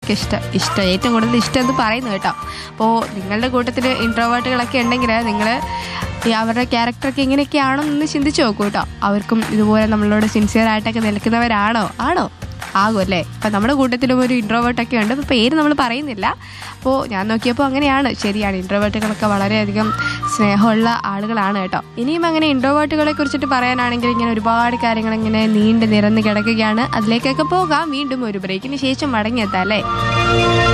നിങ്ങൾക്ക് ഇഷ്ടം ഇഷ്ടം ഏറ്റവും കൂടുതൽ ഇഷ്ടം എന്ന് പറയുന്നു കേട്ടോ അപ്പോൾ നിങ്ങളുടെ കൂട്ടത്തിൽ ഇൻട്രോവേർട്ടുകളൊക്കെ ഉണ്ടെങ്കിൽ നിങ്ങൾ അവരുടെ ക്യാരക്ടറൊക്കെ ഇങ്ങനെയൊക്കെയാണോ എന്ന് ചിന്തിച്ച് നോക്കൂ കേട്ടോ അവർക്കും ഇതുപോലെ നമ്മളോട് സിൻസിയർ ആയിട്ടൊക്കെ നിൽക്കുന്നവരാണോ ആണോ ആകും അല്ലേ അപ്പം നമ്മുടെ കൂട്ടത്തിലും ഒരു ഇൻട്രോവേർട്ടൊക്കെ ഉണ്ട് അപ്പോൾ പേര് നമ്മൾ പറയുന്നില്ല അപ്പോൾ ഞാൻ നോക്കിയപ്പോൾ അങ്ങനെയാണ് ശരിയാണ് ഇൻട്രോവേർട്ടുകളൊക്കെ വളരെയധികം സ്നേഹമുള്ള ആളുകളാണ് കേട്ടോ ഇനിയും അങ്ങനെ ഇൻട്രോവേർട്ടുകളെ കുറിച്ചിട്ട് പറയാനാണെങ്കിൽ ഇങ്ങനെ ഒരുപാട് കാര്യങ്ങൾ ഇങ്ങനെ നീണ്ടു നിരന്ന് കിടക്കുകയാണ് അതിലേക്കൊക്കെ പോകാം വീണ്ടും ഒരു ബ്രേക്കിന് ശേഷം മടങ്ങിയെത്താം അല്ലേ